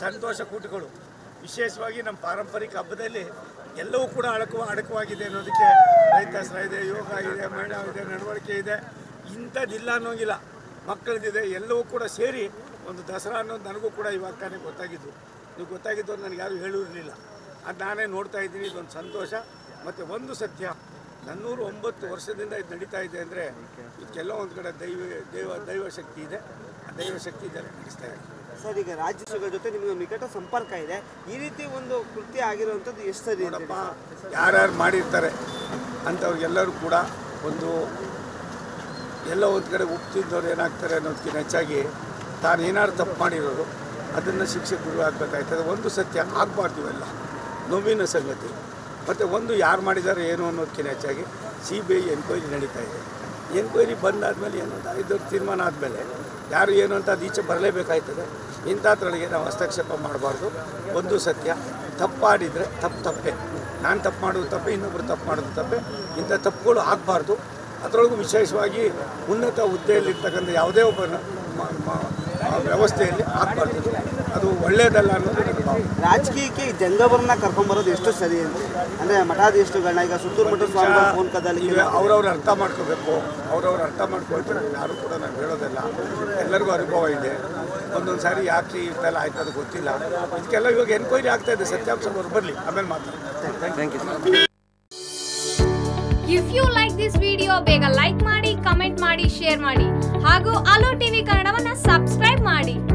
ಸಂತೋಷ ಕೂಟಗಳು ವಿಶೇಷವಾಗಿ ನಮ್ಮ ಪಾರಂಪರಿಕ ಹಬ್ಬದಲ್ಲಿ ಎಲ್ಲವೂ ಕೂಡ ಅಡಕು ಅಡಕವಾಗಿದೆ ಅನ್ನೋದಕ್ಕೆ ರೈತಾಸ್ತ್ರ ಇದೆ ಯೋಗ ಇದೆ ಮಹಿಳಾ ಇದೆ ನಡವಳಿಕೆ ಇದೆ ಇಂಥದ್ದಿಲ್ಲ ಅನ್ನೋಂಗಿಲ್ಲ ಮಕ್ಕಳದಿದೆ ಎಲ್ಲವೂ ಕೂಡ ಸೇರಿ ಒಂದು ದಸರಾ ಅನ್ನೋದು ನನಗೂ ಕೂಡ ಇವಾಗ ತಾನೇ ಗೊತ್ತಾಗಿದ್ದು ನೀವು ಗೊತ್ತಾಗಿದ್ದು ನನಗೆ ಯಾರು ಹೇಳಿರಲಿಲ್ಲ ಅದು ನಾನೇ ನೋಡ್ತಾ ಇದ್ದೀನಿ ಇದೊಂದು ಸಂತೋಷ ಮತ್ತು ಒಂದು ಸತ್ಯ ನನ್ನೂರು ಒಂಬತ್ತು ವರ್ಷದಿಂದ ಇದು ನಡೀತಾ ಇದೆ ಅಂದರೆ ಇದಕ್ಕೆಲ್ಲೋ ಒಂದು ಕಡೆ ದೈವ ದೈವ ದೈವ ಶಕ್ತಿ ಇದೆ ಆ ದೈವ ಶಕ್ತಿ ಇದೆಲ್ಲ ನಡೆಸ್ತಾ ಇದೆ ಸರ್ ಈಗ ರಾಜ್ಯಗಳ ಜೊತೆ ನಿಮಗೆ ನಿಕಟ ಸಂಪರ್ಕ ಇದೆ ಈ ರೀತಿ ಒಂದು ಕೃತ್ಯ ಆಗಿರುವಂಥದ್ದು ಎಷ್ಟು ಸರಿ ಅಂತ ನೋಡಪ್ಪ ಯಾರ್ಯಾರು ಮಾಡಿರ್ತಾರೆ ಅಂಥವ್ರಿಗೆಲ್ಲರೂ ಕೂಡ ಒಂದು ಎಲ್ಲೋ ಒಂದು ಕಡೆ ಉಪ್ಪು ತಿಂದವ್ರು ಏನಾಗ್ತಾರೆ ಅನ್ನೋದಕ್ಕಿಂತ ಹೆಚ್ಚಾಗಿ ತಾನು ಏನಾದ್ರು ತಪ್ಪು ಮಾಡಿರೋದು ಅದನ್ನು ಶಿಕ್ಷೆ ಗುರು ಆಗಬೇಕಾಯ್ತದೆ ಒಂದು ಸತ್ಯ ಆಗಬಾರ್ದು ಇವೆಲ್ಲ ನೋವಿನ ಸಂಗತಿ ಮತ್ತು ಒಂದು ಯಾರು ಮಾಡಿದ್ದಾರೆ ಏನು ಅನ್ನೋದಕ್ಕಿಂತ ಹೆಚ್ಚಾಗಿ ಸಿ ಬಿ ಐ ಎನ್ಕ್ವೈರಿ ನಡೀತಾ ಇದೆ ಎನ್ಕ್ವೈರಿ ಬಂದಾದಮೇಲೆ ಏನು ಅಂತ ಇದ್ರ ತೀರ್ಮಾನ ಆದಮೇಲೆ ಯಾರು ಏನು ಅಂತ ಅದು ಈಚೆ ಬರಲೇಬೇಕಾಯ್ತದೆ ಇಂಥದ್ರೊಳಗೆ ನಾವು ಹಸ್ತಕ್ಷೇಪ ಮಾಡಬಾರ್ದು ಒಂದು ಸತ್ಯ ತಪ್ಪಾಡಿದರೆ ತಪ್ಪು ತಪ್ಪೆ ನಾನು ತಪ್ಪು ಮಾಡೋದು ತಪ್ಪೆ ಇನ್ನೊಬ್ಬರು ತಪ್ಪು ಮಾಡೋದು ತಪ್ಪೆ ಇಂಥ ತಪ್ಪುಗಳು ಆಗಬಾರ್ದು ಅದರೊಳಗೂ ವಿಶೇಷವಾಗಿ ಉನ್ನತ ಹುದ್ದೆಯಲ್ಲಿರ್ತಕ್ಕಂಥ ಯಾವುದೇ ಒಬ್ಬ ನ- ಮ- ಮ- ಆ ವ್ಯವಸ್ಥೆಯಲ್ಲಿ ಆಗಬಾರ್ದು ಅದು ಒಳ್ಳೆಯದಲ್ಲ ಅನ್ನೋದು ನನ್ನ ಭಾವನೆ ರಾಜಕೀಯಕ್ಕೆ ಈ ಜಂಗಮರನ್ನ ಕರ್ಕೊಂಬರೋದು ಎಷ್ಟು ಸರಿ ಅಂತ ಅಂದರೆ ಮಠಾಧೀಶರುಗಳನ್ನ ಈಗ ಸುತ್ತೂರು ಮಠದ ಸ್ವಾಮಿಗಳ ಫೋನ್ ಕದಲ್ಲಿ ಈಗ ಅವ್ರವ್ರು ಅರ್ಥ ಮಾಡ್ಕೋಬೇಕು ಅವ್ರವ್ರು ಅರ್ಥ ಮಾಡ್ಕೊಳ್ತಾರೆ ಯಾರು ಕೂಡ ನಾನು ಹೇಳೋದಿಲ್ಲ ಎಲ್ಲರಿಗೂ ಅನುಭವ ಇದೆ ಒಂದೊಂದು ಸಾರಿ ಯಾಕೆ ಇಷ್ಟೆಲ್ಲ ಆಯ್ತು ಅದು ಗೊತ್ತಿಲ್ಲ ಇದಕ್ಕೆಲ್ಲ ಇವಾಗ ಎನ್ಕ್ವೈರಿ ಆಗ್ತಾ ಇದೆ ಸತ್ಯಾಂಶ ಬರಲಿ ಆಮೇಲೆ ಮಾತಾಡ್ತೀನಿ if you like this video ಬೇಗ ಲೈಕ್ ಮಾಡಿ ಕಮೆಂಟ್ ಮಾಡಿ ಶೇರ್ ಮಾಡಿ ಹಾಗೂ ಅಲೋ ಟಿವಿ ಕನ್ನಡವನ್ನ ಸಬ್ಸ್ಕ್ರೈಬ್ ಮಾಡಿ